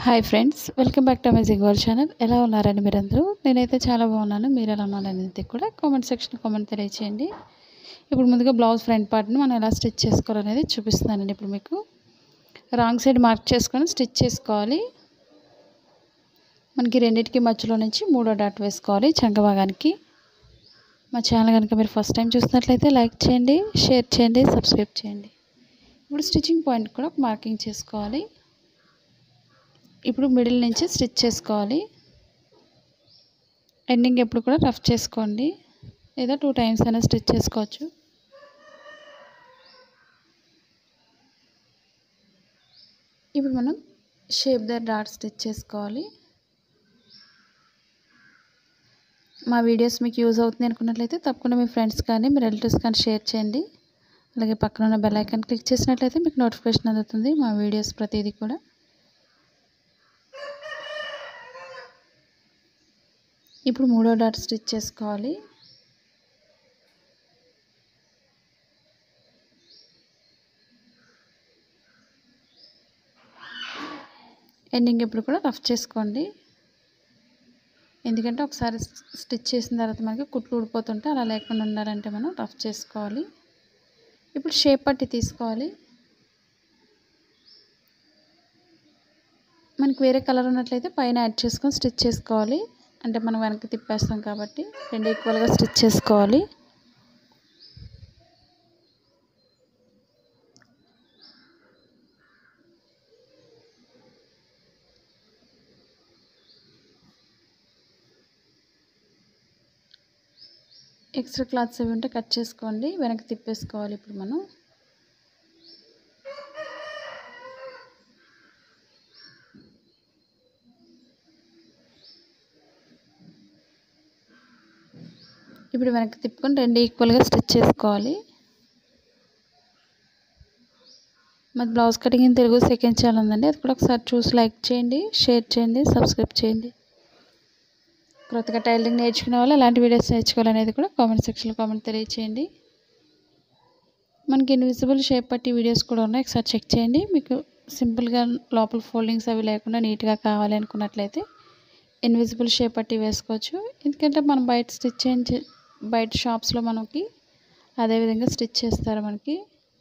hi friends welcome back to amazing world channel ఎలా ఉన్నారండి మీరందరూ నేనైతే చాలా బాగున్నాను మీరు ఎలా ఉన్నారనేది కూడా కామెంట్ సెక్షన్ కామెంట్ తెలియచేయండి ఇప్పుడు ముందుగా బ్లౌజ్ ఫ్రంట్ పార్ట్ని మనం ఎలా స్టిచ్ చేసుకోవాలనేది చూపిస్తున్నానండి ఇప్పుడు మీకు రాంగ్ సైడ్ మార్క్ చేసుకొని స్టిచ్ చేసుకోవాలి మనకి రెండింటికి మధ్యలో నుంచి మూడో డాట్ వేసుకోవాలి చంక భాగానికి మా ఛానల్ కనుక మీరు ఫస్ట్ టైం చూసినట్లయితే లైక్ చేయండి షేర్ చేయండి సబ్స్క్రైబ్ చేయండి ఇప్పుడు స్టిచ్చింగ్ పాయింట్ కూడా ఒక మార్కింగ్ చేసుకోవాలి ఇప్పుడు మిడిల్ నుంచి స్టిచ్ చేసుకోవాలి ఎండింగ్ ఎప్పుడు కూడా రఫ్ చేసుకోండి లేదా టూ టైమ్స్ అయినా స్టిచ్ చేసుకోవచ్చు ఇప్పుడు మనం షేప్ ద డాట్ స్టిచ్ చేసుకోవాలి మా వీడియోస్ మీకు యూజ్ అవుతుంది అనుకున్నట్లయితే తప్పకుండా మీ ఫ్రెండ్స్ కానీ మీ రిలేటివ్స్ కానీ షేర్ చేయండి అలాగే పక్కన ఉన్న బెల్ ఐకాన్ క్లిక్ చేసినట్లయితే మీకు నోటిఫికేషన్ అందుతుంది మా వీడియోస్ ప్రతిదీ కూడా ఇప్పుడు మూడో డాట్ స్టిచ్ చేసుకోవాలి ఎండింగ్ ఇప్పుడు కూడా రఫ్ చేసుకోండి ఎందుకంటే ఒకసారి స్టిచ్ చేసిన తర్వాత మనకి కుట్లు ఊడిపోతుంటే అలా లేకుండా ఉండాలంటే మనం రఫ్ చేసుకోవాలి ఇప్పుడు షేప్ పట్టి తీసుకోవాలి మనకి వేరే కలర్ ఉన్నట్లయితే పైన యాడ్ చేసుకొని స్టిచ్ చేసుకోవాలి అంటే మనం వెనక్కి తిప్పేస్తాం కాబట్టి రెండు ఈక్వల్గా స్టిచ్ చేసుకోవాలి ఎక్స్ట్రా క్లాత్స్ అవి ఉంటే కట్ చేసుకోండి వెనక్కి తిప్పేసుకోవాలి ఇప్పుడు మనం ఇప్పుడు వెనక్కి తిప్పుకొని రెండు ఈక్వల్గా స్టిచ్ చేసుకోవాలి మరి blouse cutting in Telugu second channel ఉందండి అది కూడా ఒకసారి చూసి లైక్ చేయండి షేర్ చేయండి సబ్స్క్రైబ్ చేయండి కొత్తగా టైలరింగ్ నేర్చుకునే వాళ్ళు ఎలాంటి వీడియోస్ నేర్చుకోవాలనేది కూడా కామెంట్ సెక్షన్లో కామెంట్ తెలియచేయండి మనకి ఇన్విజిబుల్ షేప్ పట్టి వీడియోస్ కూడా ఉన్నాయి ఒకసారి చెక్ చేయండి మీకు సింపుల్గా లోపల ఫోల్డింగ్స్ అవి లేకుండా నీట్గా కావాలి అనుకున్నట్లయితే ఇన్విజిబుల్ షేప్ పట్టి వేసుకోవచ్చు ఎందుకంటే మనం బయట స్టిచ్ చేయించి బయట షాప్స్లో మనకి అదేవిధంగా స్టిచ్ చేస్తారు మనకి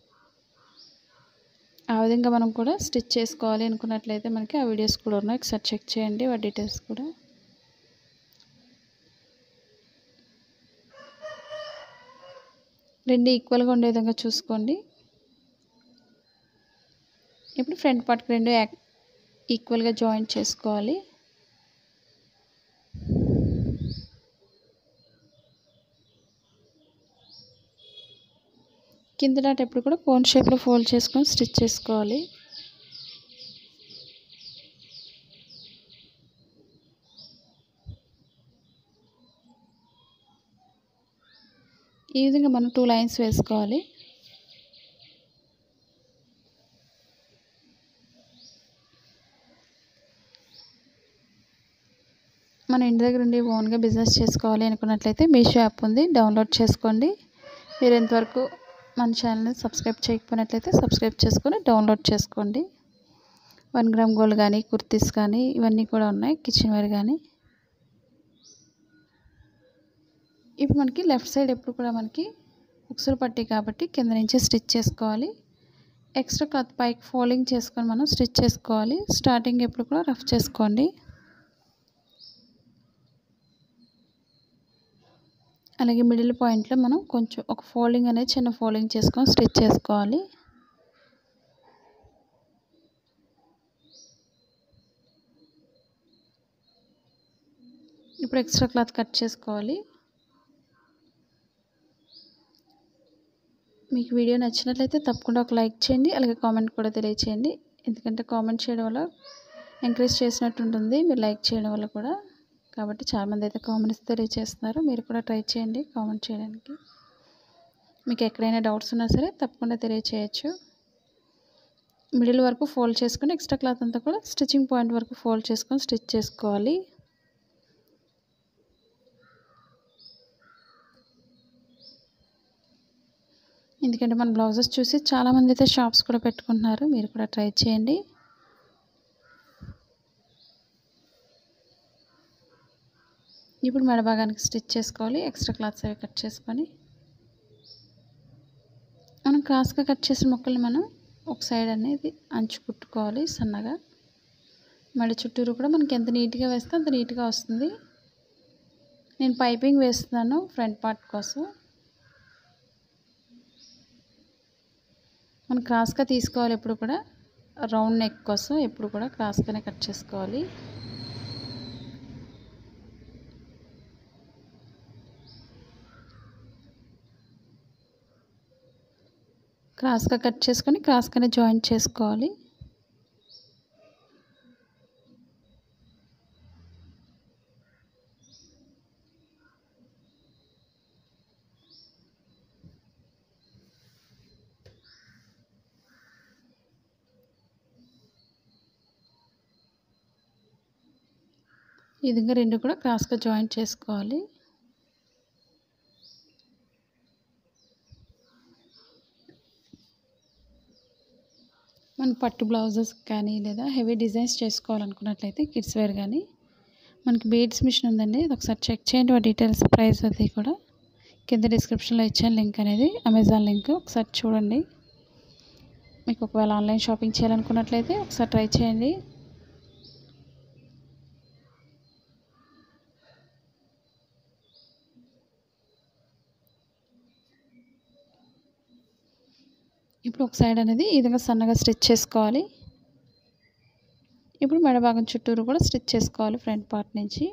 ఆ విధంగా మనం కూడా స్టిచ్ చేసుకోవాలి అనుకున్నట్లయితే మనకి ఆ వీడియోస్ కూడా ఉన్నాయి ఒకసారి చెక్ చేయండి వాటి డీటెయిల్స్ కూడా రెండు ఈక్వల్గా ఉండే విధంగా చూసుకోండి ఇప్పుడు ఫ్రంట్ పార్ట్కి రెండు ఈక్వల్గా జాయింట్ చేసుకోవాలి కింద డాట్ ఎప్పుడు కూడా కోన్ షేప్లో ఫోల్డ్ చేసుకొని స్టిచ్ చేసుకోవాలి ఈ విధంగా మనం టూ లైన్స్ వేసుకోవాలి మన ఇంటి దగ్గర ఉండి ఓన్గా బిజినెస్ చేసుకోవాలి అనుకున్నట్లయితే మీషో యాప్ ఉంది డౌన్లోడ్ చేసుకోండి మీరు ఎంతవరకు మన ఛానల్ని సబ్స్క్రైబ్ చేయకపోయినట్లయితే సబ్స్క్రైబ్ చేసుకొని డౌన్లోడ్ చేసుకోండి వన్ గ్రామ్ గోల్డ్ కానీ కుర్తీస్ కానీ ఇవన్నీ కూడా ఉన్నాయి కిచెన్ వేర్ కానీ ఇప్పుడు మనకి లెఫ్ట్ సైడ్ ఎప్పుడు కూడా మనకి ఉక్సులు పట్టి కాబట్టి కింద నుంచి స్టిచ్ చేసుకోవాలి ఎక్స్ట్రా క్లాత్ పైకి ఫోల్డింగ్ చేసుకొని మనం స్టిచ్ చేసుకోవాలి స్టార్టింగ్ ఎప్పుడు కూడా రఫ్ చేసుకోండి అలాగే మిడిల్ పాయింట్లో మనం కొంచెం ఒక ఫోల్డింగ్ అనేది చిన్న ఫోల్డింగ్ చేసుకొని స్టిచ్ చేసుకోవాలి ఇప్పుడు ఎక్స్ట్రా క్లాత్ కట్ చేసుకోవాలి మీకు వీడియో నచ్చినట్లయితే తప్పకుండా ఒక లైక్ చేయండి అలాగే కామెంట్ కూడా తెలియచేయండి ఎందుకంటే కామెంట్ చేయడం వల్ల ఎంకరేజ్ చేసినట్టు ఉంటుంది మీరు లైక్ చేయడం వల్ల కూడా కాబట్టి చాలామంది అయితే కామెంట్స్ తెలియజేస్తున్నారు మీరు కూడా ట్రై చేయండి కామెంట్ చేయడానికి మీకు ఎక్కడైనా డౌట్స్ ఉన్నా సరే తప్పకుండా తెలియచేయచ్చు మిడిల్ వరకు ఫోల్డ్ చేసుకొని ఎక్స్ట్రా క్లాత్ అంతా కూడా స్టిచ్చింగ్ పాయింట్ వరకు ఫోల్డ్ చేసుకొని స్టిచ్ చేసుకోవాలి ఎందుకంటే మన బ్లౌజెస్ చూసి చాలామంది అయితే షాప్స్ కూడా పెట్టుకుంటున్నారు మీరు కూడా ట్రై చేయండి ఇప్పుడు మెడ భాగానికి స్టిచ్ చేసుకోవాలి ఎక్స్ట్రా క్లాత్స్ అవి కట్ చేసుకొని మనం క్రాస్గా కట్ చేసిన ముక్కల్ని మనం ఒక సైడ్ అనేది అంచు కుట్టుకోవాలి సన్నగా మళ్ళీ చుట్టూరు కూడా మనకి ఎంత నీట్గా వేస్తే అంత నీట్గా వస్తుంది నేను పైపింగ్ వేస్తున్నాను ఫ్రంట్ పార్ట్ కోసం మనం క్రాస్గా తీసుకోవాలి ఎప్పుడు కూడా రౌండ్ నెక్ కోసం ఎప్పుడు కూడా క్రాస్గానే కట్ చేసుకోవాలి క్రాస్గా కట్ చేసుకొని క్రాస్గానే జాయింట్ చేసుకోవాలి ఈ విధంగా రెండు కూడా క్రాస్గా జాయింట్ చేసుకోవాలి మన పట్టు బ్లౌజెస్ కానీ లేదా హెవీ డిజైన్స్ చేసుకోవాలనుకున్నట్లయితే కిడ్స్ వేర్ కానీ మనకి బీడ్స్ మిషన్ ఉందండి అది ఒకసారి చెక్ చేయండి ఆ డీటెయిల్స్ ప్రైస్ అది కూడా కింద డిస్క్రిప్షన్లో ఇచ్చాను లింక్ అనేది అమెజాన్ లింక్ ఒకసారి చూడండి మీకు ఒకవేళ ఆన్లైన్ షాపింగ్ చేయాలనుకున్నట్లయితే ఒకసారి ట్రై చేయండి ఇప్పుడు ఒక సైడ్ అనేది ఈ విధంగా సన్నగా స్టిచ్ చేసుకోవాలి ఇప్పుడు మెడ భాగం చుట్టూరు కూడా స్టిచ్ చేసుకోవాలి ఫ్రంట్ పార్ట్ నుంచి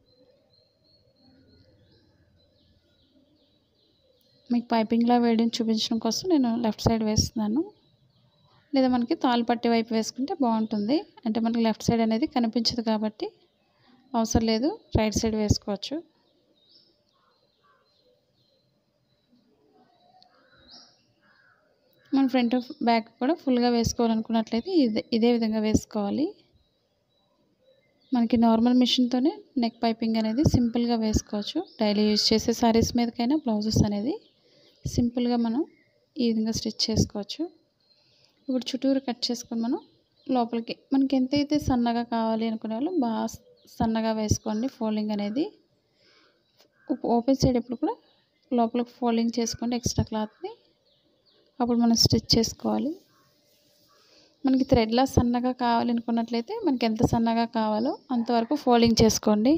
మీకు పైపింగ్లా వేయడం చూపించడం కోసం నేను లెఫ్ట్ సైడ్ వేస్తున్నాను లేదా మనకి తాళ్ళు పట్టి వైపు వేసుకుంటే బాగుంటుంది అంటే మనకి లెఫ్ట్ సైడ్ అనేది కనిపించదు కాబట్టి అవసరం లేదు రైట్ సైడ్ వేసుకోవచ్చు మన ఫ్రంట్ బ్యాక్ కూడా ఫుల్గా వేసుకోవాలనుకున్నట్లయితే ఇదే ఇదే విధంగా వేసుకోవాలి మనకి నార్మల్ మిషన్తోనే నెక్ పైపింగ్ అనేది సింపుల్గా వేసుకోవచ్చు డైలీ యూజ్ చేసే సారీస్ మీదకైనా బ్లౌజెస్ అనేది సింపుల్గా మనం ఈ విధంగా స్టిచ్ చేసుకోవచ్చు ఇప్పుడు చుట్టూరు కట్ చేసుకొని మనం లోపలికి మనకి ఎంతైతే సన్నగా కావాలి అనుకునే వాళ్ళు బాగా సన్నగా వేసుకోండి ఫోల్డింగ్ అనేది ఓపెన్ సైడ్ ఎప్పుడు కూడా లోపలికి ఫోల్డింగ్ చేసుకోండి ఎక్స్ట్రా క్లాత్ని అప్పుడు మనం స్టిచ్ చేసుకోవాలి మనకి థ్రెడ్లా సన్నగా కావాలనుకున్నట్లయితే మనకి ఎంత సన్నగా కావాలో అంతవరకు ఫోల్డింగ్ చేసుకోండి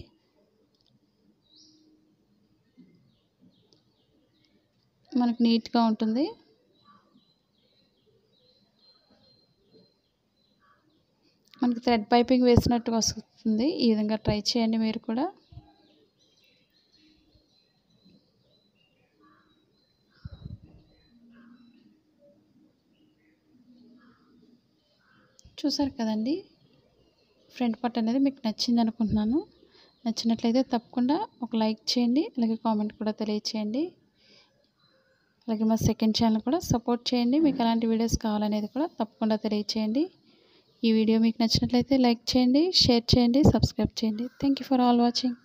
మనకు నీట్గా ఉంటుంది మనకి థ్రెడ్ పైపింగ్ వేసినట్టుగా వస్తుంది ఈ విధంగా ట్రై చేయండి మీరు కూడా చూసారు కదండి ఫ్రంట్ పార్ట్ అనేది మీకు నచ్చింది అనుకుంటున్నాను నచ్చినట్లయితే తప్పకుండా ఒక లైక్ చేయండి అలాగే కామెంట్ కూడా తెలియచేయండి అలాగే మా సెకండ్ ఛానల్ కూడా సపోర్ట్ చేయండి మీకు ఎలాంటి వీడియోస్ కావాలనేది కూడా తప్పకుండా తెలియచేయండి ఈ వీడియో మీకు నచ్చినట్లయితే లైక్ చేయండి షేర్ చేయండి సబ్స్క్రైబ్ చేయండి థ్యాంక్ ఫర్ ఆల్ వాచింగ్